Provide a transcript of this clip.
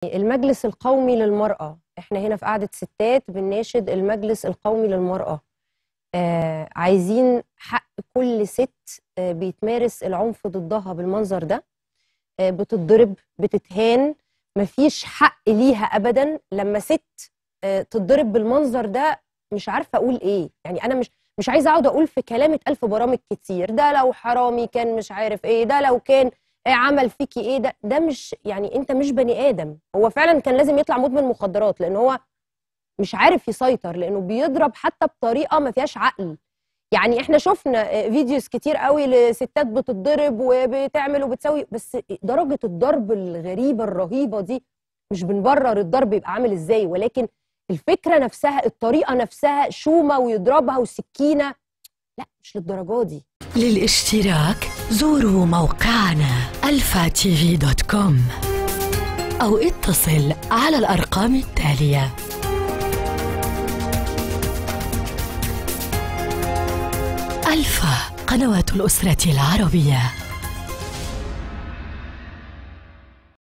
المجلس القومي للمرأة احنا هنا في قعدة ستات بنناشد المجلس القومي للمرأة آه عايزين حق كل ست آه بيتمارس العنف ضدها بالمنظر ده آه بتتضرب بتتهان مفيش حق ليها ابدا لما ست آه تتضرب بالمنظر ده مش عارفه اقول ايه يعني انا مش مش عايزه اقعد اقول في كلامة الف برامج كتير ده لو حرامي كان مش عارف ايه ده لو كان إيه عمل فيكي ايه ده ده مش يعني انت مش بني ادم هو فعلا كان لازم يطلع مدمن مخدرات لان هو مش عارف يسيطر لانه بيضرب حتى بطريقه ما فيهاش عقل يعني احنا شفنا فيديوز كتير قوي لستات بتتضرب وبتعمل وبتسوي بس درجه الضرب الغريبه الرهيبه دي مش بنبرر الضرب يبقى عامل ازاي ولكن الفكره نفسها الطريقه نفسها شومه ويضربها وسكينه لا مش للدرجه دي للاشتراك زوروا موقعنا الفا تي في دوت كوم أو اتصل على الأرقام التالية ألفا قنوات الأسرة العربية